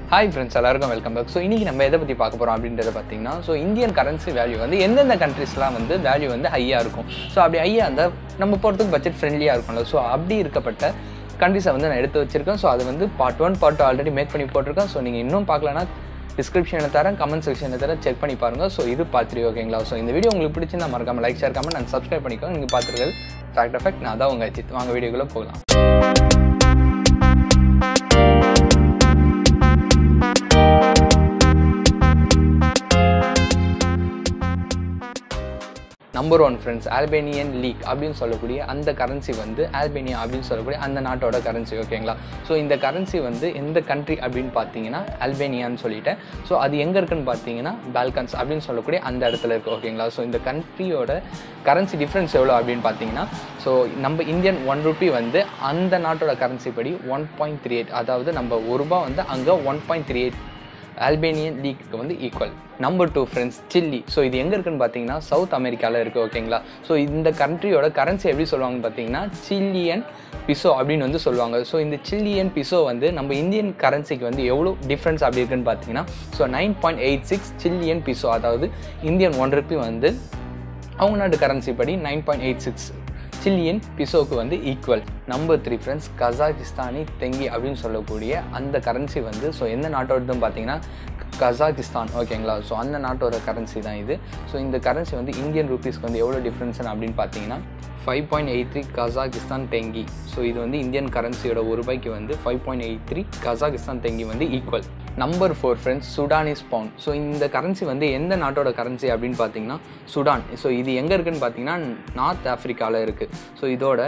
hi friends எல்லாருக்கும் welcome back so இன்றைக்கி நம்ம எதை பற்றி பார்க்க போகிறோம் அப்படின்றத பார்த்தீங்கன்னா ஸோ இந்தியன் கரன்சி வேல்யூ வந்து எந்தெந்த கண்ட்ரீஸ்லாம் வந்து வேல்யூ வந்து ஹையாக இருக்கும் ஸோ அப்படி ஹையாக இருந்தால் நம்ம போகிறதுக்கு பட்ஜெட் ஃப்ரெண்ட்லியாக இருக்கும்ல ஸோ அப்படி இருக்கப்பட்ட கண்ட்ரிஸை வந்து நான் எடுத்து வச்சிருக்கேன் ஸோ அது வந்து part one part already make பண்ணி போட்டிருக்கேன் ஸோ நீங்கள் இன்னும் பார்க்கலன்னா டிஸ்கிரிப்ஷனில் தரேன் கமெண்ட் செக்ஷனில் தரேன் செக் பண்ணி பாருங்கள் ஸோ இது பார்த்துரு ஓகேங்களா ஸோ இந்த வீடியோ உங்களுக்கு பிடிச்சிருந்தா மறக்காம like share comment and subscribe பண்ணிக்கோங்க நீங்கள் பார்த்துருக்கிறது ஃபேக்ட் எஃபெக்ட் நான் தான் உங்கள் அஜித் வாங்க வீடியோக்குள்ளே போகலாம் number one friends Albanian lek அப்படின்னு சொல்லக்கூடிய அந்த கரன்சி வந்து ஆல்பேனியா அப்படின்னு சொல்லக்கூடிய அந்த நாட்டோட கரன்சி ஓகேங்களா ஸோ இந்த கரன்சி வந்து எந்த கண்ட்ரி அப்படின்னு பார்த்தீங்கன்னா அல்பேனியான்னு சொல்லிட்டேன் ஸோ அது எங்கே இருக்குன்னு பார்த்தீங்கன்னா பால்கன்ஸ் அப்படின்னு சொல்லக்கூடிய அந்த இடத்துல இருக்குது ஓகேங்களா ஸோ இந்த கண்ட்ரியோட கரன்சி டிஃப்ரென்ஸ் எவ்வளோ அப்படின்னு பார்த்தீங்கன்னா ஸோ நம்ம இந்தியன் ஒன் ருபி வந்து அந்த நாட்டோட கரன்சி படி ஒன் பாயிண்ட் த்ரீ எயிட் அதாவது நம்ம ஒரு ரூபா வந்து அங்கே one point three eight Albanian lek வந்து equal number two friends Chile so இது எங்கே இருக்குன்னு பார்த்தீங்கன்னா சவுத் அமெரிக்காவில் இருக்குது ஓகேங்களா ஸோ இந்த கண்ட்ரியோட கரன்சி எப்படி சொல்லுவாங்கன்னு பார்த்தீங்கன்னா சில்லியன் பிசோ அப்படின்னு வந்து சொல்லுவாங்க ஸோ இந்த சில்லியன் பிசோ வந்து நம்ம இந்தியன் கரன்சிக்கு வந்து எவ்வளோ டிஃப்ரென்ஸ் அப்படி இருக்குன்னு பார்த்தீங்கன்னா so nine point eight six Chilean peso அதாவது இந்தியன் ஒன் ருபி வந்து அவங்க நாட்டு கரன்சி படி nine point eight six Chilean பிசோக்கு வந்து equal number three friends Kazakhstani tenge அப்படின்னு சொல்லக்கூடிய அந்த கரன்சி வந்து ஸோ எந்த நாட்டோடதுன்னு பார்த்தீங்கன்னா கசாகிஸ்தான் ஓகேங்களா ஸோ அந்த நாட்டோட கரன்சி தான் இது ஸோ இந்த கரன்சி வந்து இந்தியன் ருபீஸ்க்கு வந்து எவ்வளோ டிஃப்ரென்ஸ் அப்படின்னு பார்த்தீங்கன்னா five point eight three Kazakhstan tenge so இது வந்து இந்தியன் கரன்சியோட ஒரு ரூபாய்க்கு வந்து five point eight three Kazakhstan tenge வந்து equal number four friends Sudanese pound so இந்த கரன்சி வந்து எந்த நாட்டோட கரன்சி அப்படின்னு பார்த்தீங்கன்னா சுடான் ஸோ இது எங்கே இருக்குன்னு பார்த்தீங்கன்னா நார்த் ஆஃப்ரிக்காவில் இருக்குது ஸோ இதோட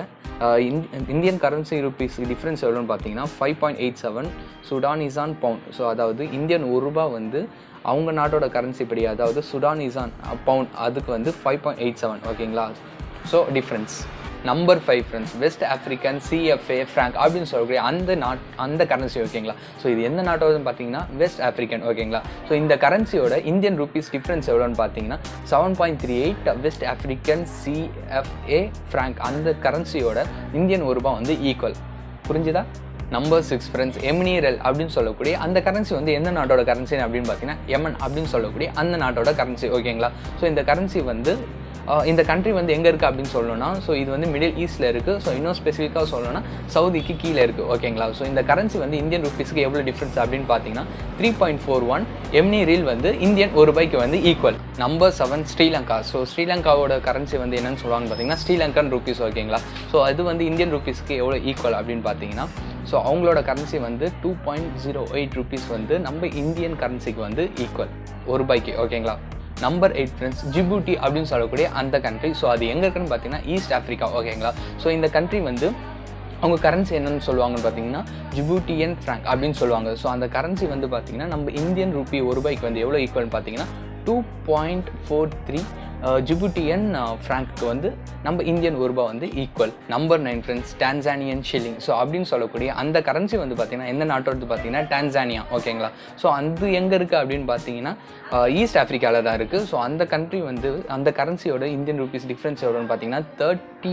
இந்தியன் கரன்சி ருபீஸ் டிஃப்ரென்ஸ் எவ்வளோன்னு பார்த்தீங்கன்னா five point eight seven Sudanese pound so அதாவது இந்தியன் ஒரு ரூபா வந்து அவங்க நாட்டோட கரன்சி படி அதாவது சுடானிசான் பவுண்ட் அதுக்கு வந்து ஃபைவ் பாயிண்ட் எயிட் செவன் ஓகேங்களா so difference number five friends West African CFA franc அப்படின்னு சொல்லக்கூடிய அந்த நாட் அந்த கரன்சி ஓகேங்களா ஸோ இது எந்த நாட்டோடன்னு பார்த்தீங்கன்னா வெஸ்ட் ஆஃப்ரிக்கன் ஓகேங்களா ஸோ இந்த கரன்சியோட இந்தியன் ருபீஸ் டிஃப்ரென்ஸ் எவ்வளோன்னு பார்த்தீங்கன்னா seven point three eight West African CFA franc அந்த கரன்சியோட இந்தியன் ஒரு ரூபா வந்து ஈக்குவல் புரிஞ்சுதா நம்பர் சிக்ஸ் ஃப்ரெண்ட்ஸ் எம்னீரல் அப்படின்னு சொல்லக்கூடிய அந்த கரன்சி வந்து எந்த நாட்டோட கரன்சி அப்படின்னு பார்த்தீங்கன்னா எமன் அப்படின்னு சொல்லக்கூடிய அந்த நாட்டோட கரன்சி ஓகேங்களா ஸோ இந்த கரன்சி வந்து இந்த கண்ட்ரி வந்து எங்கே இருக்குது அப்படின்னு சொல்லணும்னா ஸோ இது வந்து மிடில் ஈஸ்ட்டில் இருக்குது ஸோ இன்னும் ஸ்பெசிஃபிக்காக சொல்லணும்னா சவுதிக்கு கீழே இருக்குது ஓகேங்களா ஸோ இந்த கரன்சி வந்து இந்தியன் ருபீஸ்க்கு எவ்வளோ டிஃப்ரென்ஸ் அப்படின்னு பார்த்தீங்கன்னா த்ரீ பாயிண்ட் ஃபோர் ஒன் எம்னி ரீல் வந்து இந்தியன் ஒரு ரூபாய்க்கு வந்து equal number seven Sri Lanka so ஸ்ரீலங்காவோட கரன்சி வந்து என்னன்னு சொல்லுவாங்கன்னு பார்த்தீங்கன்னா ஸ்ரீலங்கன் ருபீஸ் ஓகேங்களா ஸோ அது வந்து இந்தியன் ருபீஸ்க்கு எவ்வளோ ஈக்குவல் அப்படின்னு பார்த்தீங்கன்னா ஸோ அவங்களோட கரன்சி வந்து two point zero eight rupees வந்து நம்ம இந்தியன் கரன்சிக்கு வந்து ஈக்குவல் ஒரு ரூபாய்க்கு ஓகேங்களா நம்பர் எயிட் ஃப்ரெண்ட்ஸ் ஜிபூட்டி அப்படின்னு சொல்லக்கூடிய அந்த கண்ட்ரி ஸோ அது எங்கே இருக்குன்னு பார்த்தீங்கன்னா ஈஸ்ட் ஆஃப்ரிக்கா ஓகேங்களா ஸோ இந்த கண்ட்ரி வந்து அவங்க கரன்சி என்னன்னு சொல்லுவாங்கன்னு பார்த்தீங்கன்னா ஜிபூட்டியன் ஃப்ராங்க் அப்படின்னு சொல்லுவாங்க ஸோ அந்த கரன்சி வந்து பார்த்தீங்கன்னா நம்ம இந்தியன் ருபி ஒரு ரூபாய்க்கு வந்து எவ்வளோ ஈக்குவல்னு பார்த்தீங்கன்னா two point four three Djiboutian franc வந்து நம்ம இந்தியன் ஒரு ரூபா வந்து equal number nine friends Tanzanian shilling so அப்படின்னு சொல்லக்கூடிய அந்த கரன்சி வந்து பார்த்தீங்கன்னா எந்த நாட்டோடது பார்த்தீங்கன்னா டான்சானியா ஓகேங்களா ஸோ அது எங்கே இருக்குது அப்படின்னு பார்த்தீங்கன்னா ஈஸ்ட் ஆஃப்ரிக்காவில் தான் இருக்குது ஸோ அந்த கண்ட்ரி வந்து அந்த கரன்சியோட இந்தியன் ருபீஸ் டிஃப்ரென்ஸ் எவ்வளோன்னு பார்த்தீங்கன்னா thirty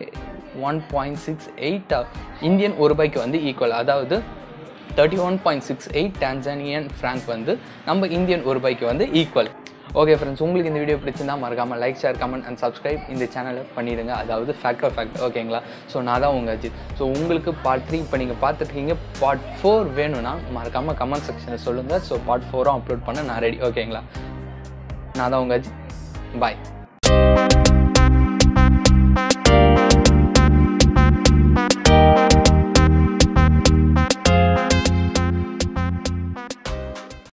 one point six eight Indian ஒரு ரூபாய்க்கு வந்து ஈக்குவல் அதாவது thirty one point six eight Tanzanian franc வந்து நம்ம இந்தியன் ஒரு ரூபாய்க்கு வந்து ஈக்குவல் ஓகே ஃப்ரெண்ட்ஸ் உங்களுக்கு இந்த வீடியோ பிடிச்சிருந்தா மறக்காமல் like share comment and subscribe இந்த சேனலை பண்ணிடுங்க அதாவது ஃபேக்ட் ஆஃப் ஃபேக்ட் ஓகேங்களா ஸோ நான் தான் உங்கள் அஜித் ஸோ உங்களுக்கு பார்ட் த்ரீ இப்போ நீங்கள் பார்த்துருக்கீங்க பார்ட் ஃபோர் வேணும்னா மறக்காமல் கமெண்ட் செக்ஷனில் சொல்லுங்கள் ஸோ பார்ட் ஃபோரும் அப்லோட் பண்ண நான் ரெடி ஓகேங்களா நான் தான் உங்கள் அஜித் பாய்